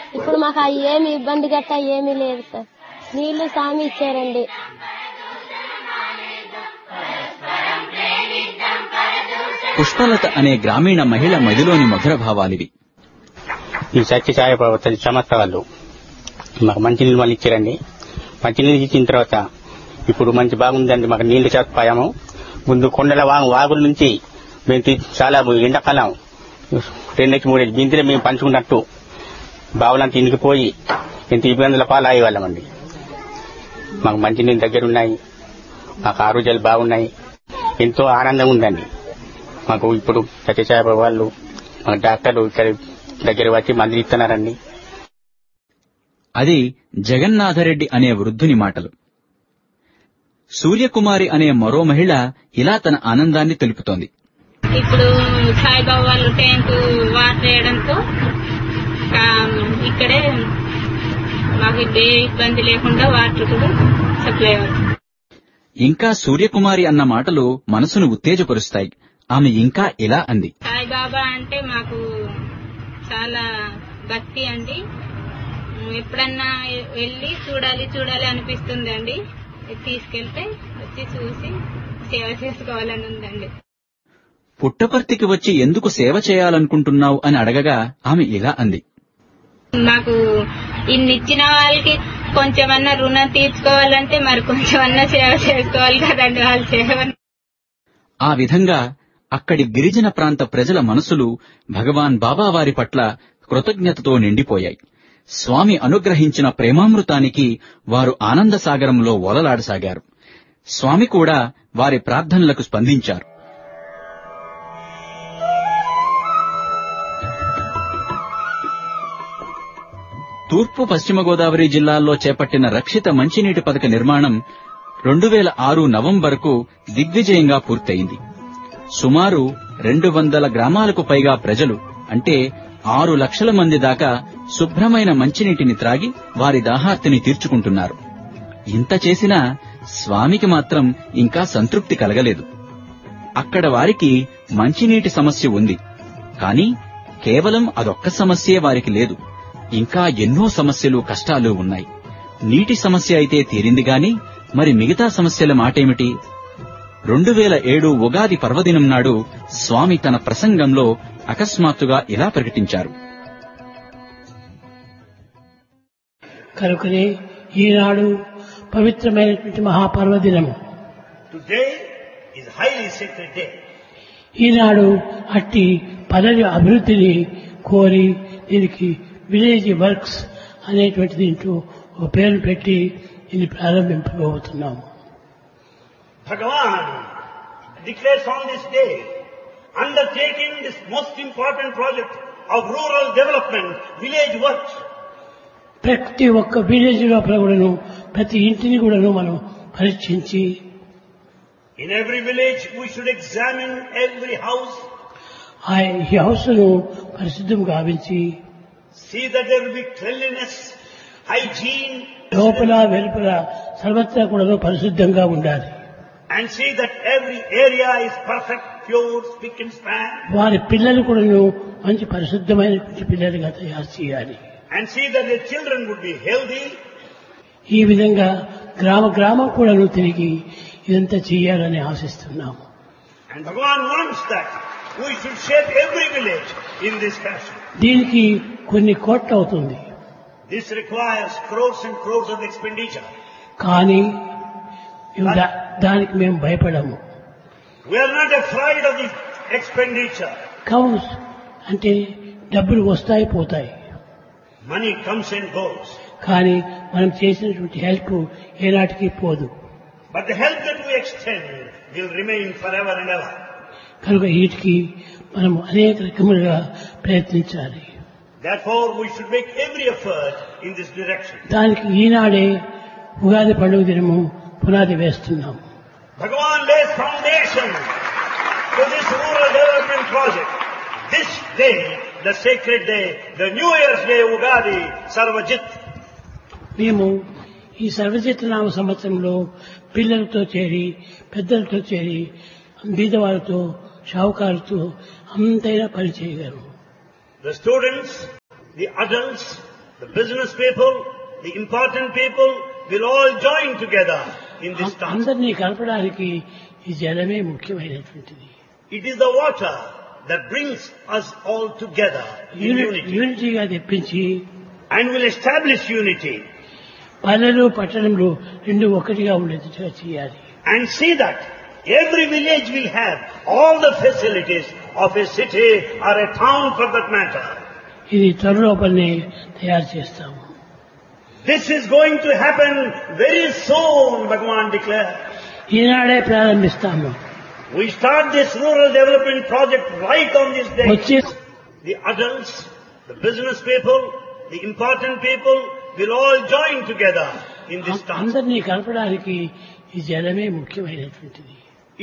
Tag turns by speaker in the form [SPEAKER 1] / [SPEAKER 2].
[SPEAKER 1] ఇప్పుడు మాకు ఆ ఏమి ఇబ్బంది గట్ట ఏమీ లేదు సార్ నీళ్లు సామి ఇచ్చారండి
[SPEAKER 2] పుష్పలత అనే గ్రామీణ మహిళ మదిలోని మధుర భావాలివి
[SPEAKER 3] ఈ సత్య సాయి ప్రవర్తన సంస్థ వాళ్ళు మాకు మంచి నీళ్ళు మళ్ళీ ఇచ్చారండి మంచి నీళ్ళు ఇచ్చిన తర్వాత ఇప్పుడు మంచి బాగుందండి మాకు నీళ్లు సదుపాయము ముందు కొండల వాగు వాగుల నుంచి మేము తీ- చాలా ఎండాకాలం రెండు నుంచి మూడు బిందెలు మేము పంచుకున్నట్టు బావులంతా ఇంటికి పోయి ఎంత ఇబ్బందుల పాలు అయ్యేవాళ్ళమండి మాకు మంచి నీళ్ళు దగ్గర ఉన్నాయి మాకు ఆరోగ్యాలు బాగున్నాయి ఎంతో ఆనందంగా ఉందండి మాకు ఇప్పుడు సత్యసాయి వాళ్ళు మా డాక్టర్లు ఇక్కడ దగ్గర వచ్చి మందులు ఇస్తున్నారండి
[SPEAKER 2] అది జగన్నాథరెడ్డి అనే వృద్ధుని మాటలు సూర్యకుమారి అనే మరో మహిళ ఇలా తన ఆనందాన్ని తెలుపుతోంది
[SPEAKER 4] ఇప్పుడు సాయిబాబా వాళ్ళు ట్యాంకు వాటర్ వేయడంతో ఆ, ఇక్కడే మాకు ఏ ఇబ్బంది లేకుండా వాటర్ కూడా సప్లై అవుతుంది
[SPEAKER 2] ఇంకా సూర్యకుమారి అన్న మాటలు మనసును ఉత్తేజపరుస్తాయి ఆమె ఇంకా ఇలా అంది
[SPEAKER 4] సాయిబాబా అంటే మాకు చాలా భక్తి అండి ఎప్పుడన్నా వెళ్ళి చూడాలి చూడాలి అనిపిస్తుంది అండి తీసుకెళ్తే వచ్చి చూసి సేవ చేసుకోవాలని ఉందండి
[SPEAKER 2] పుట్టపర్తికి వచ్చి ఎందుకు సేవ చేయాలనుకుంటున్నావు అని అడగగా ఆమె ఇలా అంది
[SPEAKER 4] మాకు ఇన్ని ఇచ్చిన వాళ్ళకి కొంచెమన్నా రుణం తీర్చుకోవాలంటే మరి కొంచెమన్నా సేవ చేసుకోవాలి కదండి వాళ్ళ సేవ
[SPEAKER 2] ఆ విధంగా అక్కడి గిరిజన ప్రాంత ప్రజల మనసులు భగవాన్ బాబావారి పట్ల కృతజ్ఞతతో నిండిపోయాయి స్వామి అనుగ్రహించిన ప్రేమామృతానికి వారు ఆనంద సాగరంలో ఓలలాడసాగారు స్వామి కూడా వారి ప్రార్థనలకు స్పందించారు తూర్పు పశ్చిమ గోదావరి జిల్లాల్లో చేపట్టిన రక్షిత మంచినీటి పథక నిర్మాణం రెండు వేల ఆరు నవంబర్కు దిగ్విజయంగా పూర్తయింది సుమారు రెండు వందల గ్రామాలకు పైగా ప్రజలు అంటే ఆరు లక్షల మంది దాకా శుభ్రమైన మంచినీటిని త్రాగి వారి దాహార్తిని తీర్చుకుంటున్నారు ఇంత చేసినా స్వామికి మాత్రం ఇంకా సంతృప్తి కలగలేదు అక్కడ వారికి మంచినీటి సమస్య ఉంది కానీ కేవలం అదొక్క సమస్యే వారికి లేదు ఇంకా ఎన్నో సమస్యలు కష్టాలు ఉన్నాయి నీటి సమస్య అయితే తీరింది గాని మరి మిగతా సమస్యల మాటేమిటి రెండు వేల ఏడు ఉగాది పర్వదినం నాడు స్వామి తన ప్రసంగంలో అకస్మాత్తుగా ఇలా ప్రకటించారు
[SPEAKER 5] కనుకనే ఈనాడు పవిత్రమైనటువంటి మహాపర్వదినము
[SPEAKER 6] Today is highly sacred day.
[SPEAKER 5] ఈనాడు అట్టి పదవి అభివృద్ధిని కోరి దీనికి విలేజ్ వర్క్స్ అనేటువంటి దీంట్లో ఒక పేరు పెట్టి ఇది ప్రారంభింపబోతున్నాము
[SPEAKER 6] Bhagavan declares on this day, undertaking this most important project of rural development, village works.
[SPEAKER 5] ప్రతి ఒక్క విలేజ్ లోపల కూడాను ప్రతి ఇంటిని కూడాను మనం పరీక్షించి
[SPEAKER 6] In every village, we should examine every house,
[SPEAKER 5] ఆ ఈ హౌస్ను పరిశుద్ధం గావించి
[SPEAKER 6] see that there will be cleanliness, hygiene,
[SPEAKER 5] లోపల వెలుపల సర్వత్రా కూడాను పరిశుద్ధంగా ఉండాలి
[SPEAKER 6] and see that every area is perfect, pure, spick and span,
[SPEAKER 5] వారి పిల్లలు కూడాను మంచి పరిశుద్ధమైనటువంటి పిల్లలుగా తయారు చేయాలి
[SPEAKER 6] and see that the children would be healthy,
[SPEAKER 5] ఈ విధంగా గ్రామ గ్రామం కూడాను తిరిగి ఇదంతా చేయాలని ఆశిస్తున్నాము
[SPEAKER 6] and Bhagavan wants that we should shape every village in this fashion.
[SPEAKER 5] దీనికి కొన్ని కోట్లు అవుతుంది
[SPEAKER 6] This requires crores and crores of expenditure.
[SPEAKER 5] కానీ మేము దా- దానికి మేము భయపడము
[SPEAKER 6] We are not afraid of the expenditure.
[SPEAKER 5] కౌన్స్ అంటే డబ్బులు వస్తాయి పోతాయి
[SPEAKER 6] Money comes and goes.
[SPEAKER 5] కానీ మనం చేసినటువంటి హెల్ప్ ఏనాటికి పోదు
[SPEAKER 6] But the help that we extend will remain forever and ever.
[SPEAKER 5] కనుక వీటికి మనం అనేక రకములుగా ప్రయత్నించాలి
[SPEAKER 6] Therefore, we should make every effort in this direction.
[SPEAKER 5] దానికి ఈనాడే ఉగాది పండుగ దినము పునాది వేస్తున్నాం
[SPEAKER 6] Bhagavan lays foundation to this rural development project. This day, the sacred day, the New Year's Day, Ugadi, Sarvajit.
[SPEAKER 5] మేము ఈ సర్వజితనామ సంవత్సరంలో పిల్లలతో చేరి పెద్దలతో చేరి బీదవాళ్ళతో షావుకారులతో అంతైనా పని చేయగలము
[SPEAKER 6] The students, the adults, the business people, the important people will all join together in this task.
[SPEAKER 5] అందరినీ కలపడానికి ఈ జలమే ముఖ్యమైనటువంటిది
[SPEAKER 6] It is the water that brings us all together in
[SPEAKER 5] uni-
[SPEAKER 6] unity
[SPEAKER 5] యూనిటీగా తెప్పించి
[SPEAKER 6] and will establish unity
[SPEAKER 5] పల్లెలు పట్టణంలో రెండు ఒకటిగా ఉండేట్టుగా చేయాలి
[SPEAKER 6] and see that every village will have all the facilities of a city or a town for that matter.
[SPEAKER 5] ఇది త్వరలోపలనే తయారు చేస్తాము
[SPEAKER 6] This is going to happen very soon, Bhagavan declared.
[SPEAKER 5] ఈనాడే ప్రారంభిస్తాము
[SPEAKER 6] We start this rural development project right on this day.
[SPEAKER 5] వచ్చే
[SPEAKER 6] The adults, the business people, the important people will all join together in this task.
[SPEAKER 5] అందరినీ కలపడానికి ఈ జలమే ముఖ్యమైనటువంటిది